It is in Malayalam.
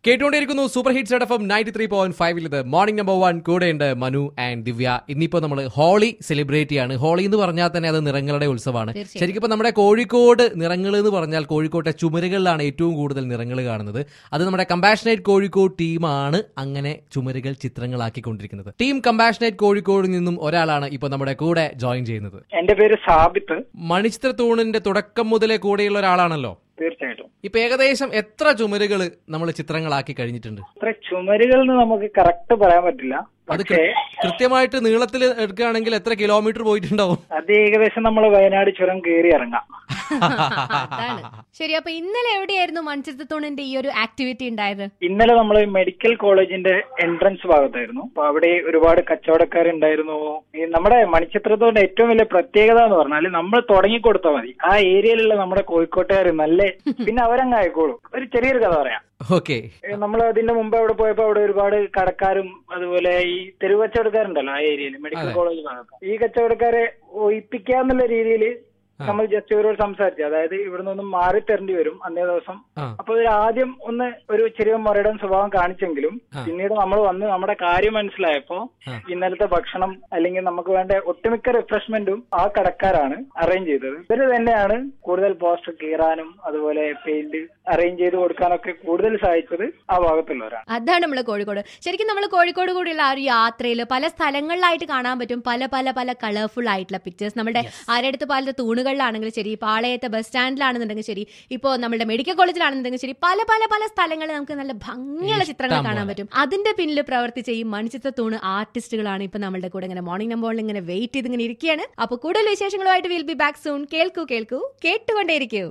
കേട്ടുകൊണ്ടിരിക്കുന്നു super hits F M ninety three point ഫൈവിൽ ഇത് മോർണിംഗ് നമ്പർ വൺ കൂടെയുണ്ട് മനു ആൻഡ് ദിവ്യ ഇന്നിപ്പോ നമ്മൾ ഹോളി സെലിബ്രേറ്റ് ചെയ്യാണ് ഹോളി എന്ന് പറഞ്ഞാൽ തന്നെ അത് നിറങ്ങളുടെ ഉത്സവമാണ് തീർച്ചയായും. ശരിക്കും ഇപ്പൊ നമ്മുടെ കോഴിക്കോട് നിറങ്ങൾ എന്ന് പറഞ്ഞാൽ കോഴിക്കോട്ടെ ചുമരുകളിലാണ് ഏറ്റവും കൂടുതൽ നിറങ്ങൾ കാണുന്നത് അത് നമ്മുടെ കമ്പാഷനേറ്റ് കോഴിക്കോട് ടീമാണ് അങ്ങനെ ചുമരുകൾ ചിത്രങ്ങളാക്കിക്കൊണ്ടിരിക്കുന്നത് ടീം കമ്പാഷനേറ്റ് കോഴിക്കോട് നിന്നും ഒരാളാണ് ഇപ്പൊ നമ്മുടെ കൂടെ ജോയിൻ ചെയ്യുന്നത് എന്റെ പേര് സാബിത്ത് മണിച്ചിത്ര തൂണിന്റെ തുടക്കം മുതലേ കൂടെയുള്ള ഒരാളാണല്ലോ തീർച്ചയായിട്ടും ഇപ്പൊ ഏകദേശം എത്ര ചുമരുകൾ നമ്മൾ ചിത്രങ്ങളാക്കി കഴിഞ്ഞിട്ടുണ്ട് അത്ര ചുമരുകൾ എന്ന് നമുക്ക് കറക്റ്റ് പറയാൻ പറ്റില്ല അത് പക്ഷേ കൃ- കൃത്യമായിട്ട് നീളത്തിൽ എടുക്കുകയാണെങ്കിൽ എത്ര കിലോമീറ്റർ പോയിട്ടുണ്ടാവും അത് ഏകദേശം നമ്മൾ വയനാട് ചുരം കയറി ഇറങ്ങാം അതാണ് ശരി അപ്പൊ ഇന്നലെ എവിടെയായിരുന്നു മൺചിത്രത്തോണിന്റെ ഈ ഒരു ആക്ടിവിറ്റി ഉണ്ടായത് ഇന്നലെ നമ്മൾ മെഡിക്കൽ കോളേജിന്റെ എൻട്രൻസ് ഭാഗത്തായിരുന്നു അപ്പൊ അവിടെ ഒരുപാട് കച്ചവടക്കാരുണ്ടായിരുന്നു ഈ നമ്മുടെ മണിച്ചിത്രത്തോടെ ഏറ്റവും വലിയ പ്രത്യേകത എന്ന് പറഞ്ഞാൽ നമ്മൾ തുടങ്ങി കൊടുത്താൽ മതി ആ ഏരിയയിലുള്ള നമ്മുടെ കോഴിക്കോട്ടുകാർ നല്ല പിന്നെ അവരങ്ങ് ആയിക്കോളും ഒരു ചെറിയൊരു കഥ പറയാം ഓക്കെ നമ്മൾ അതിന്റെ മുമ്പ് അവിടെ പോയപ്പോ അവിടെ ഒരുപാട് കടക്കാരും അതുപോലെ ഈ തെരുവ് കച്ചവടക്കാരുണ്ടല്ലോ ആ ഏരിയയിൽ മെഡിക്കൽ അതെ. കോളേജ് ഭാഗത്ത് ഈ കച്ചവടക്കാരെ ഒഴിപ്പിക്കാന്നുള്ള രീതിയിൽ നമ്മൾ ജസ്റ്റ് ഇവരോട് സംസാരിച്ചു അതായത് ഇവിടെ നിന്നും മാറി തരേണ്ടി വരും അന്നേ ദിവസം ആ അപ്പൊ ഇവർ ആദ്യം ഒന്ന് ഒരു ചെറിയ മുരടൻ സ്വഭാവം കാണിച്ചെങ്കിലും ആ. പിന്നീട് നമ്മൾ വന്ന് നമ്മുടെ കാര്യം മനസ്സിലായപ്പോ ആ. ഇന്നലത്തെ ഭക്ഷണം അല്ലെങ്കിൽ നമുക്ക് വേണ്ട ഒട്ടുമിക്ക റിഫ്രഷ്മെന്റും ആ കടക്കാരാണ് അറേഞ്ച് ചെയ്തത് ഇവര് തന്നെയാണ് കൂടുതൽ പോസ്റ്റർ കീറാനും അതുപോലെ പെയിന്റ് അറേഞ്ച് ചെയ്ത് കൊടുക്കാനൊക്കെ കൂടുതൽ സഹായിച്ചത് ആ ഭാഗത്തുള്ളവരാണ് അതാണ് നമ്മൾ കോഴിക്കോട് ശരിക്കും നമ്മൾ കോഴിക്കോട് കൂടിയുള്ള ആ ഒരു യാത്രയിൽ പല സ്ഥലങ്ങളിലായിട്ട് കാണാൻ പറ്റും പല പല പല കളർഫുൾ ആയിട്ടുള്ള പിക്ചേഴ്സ് നമ്മുടെ ആരടുത്ത് പാലത്തെ തൂണുകളിലാണെങ്കിലും ശരി പാളയത്തെ ബസ് സ്റ്റാൻഡിലാണെന്നുണ്ടെങ്കിൽ ശരി ഇപ്പോൾ നമ്മുടെ മെഡിക്കൽ കോളേജിലാണെന്നുണ്ടെങ്കിൽ ശരി പല പല പല സ്ഥലങ്ങളിൽ നമുക്ക് നല്ല ഭംഗിയുള്ള ചിത്രങ്ങൾ ഇഷ്ടം കാണാൻ പോലെ. പറ്റും അതിന്റെ പിന്നിൽ പ്രവർത്തിച്ച ഈ മണിച്ചിത്ര തൂണ് ആർട്ടിസ്റ്റുകളാണ് ഇപ്പൊ നമ്മളുടെ കൂടെ ഇങ്ങനെ മോർണിംഗ് നമ്പോളിൽ ഇങ്ങനെ വെയിറ്റ് ചെയ്ത് ഇങ്ങനെ ഇരിക്കുകയാണ് അപ്പൊ കൂടുതൽ വിശേഷങ്ങളുമായിട്ട് വിൽ ബി ബാക്ക് സൂൺ കേൾക്കൂ കേൾക്കൂ കേട്ടുകൊണ്ടേയിരിക്കൂ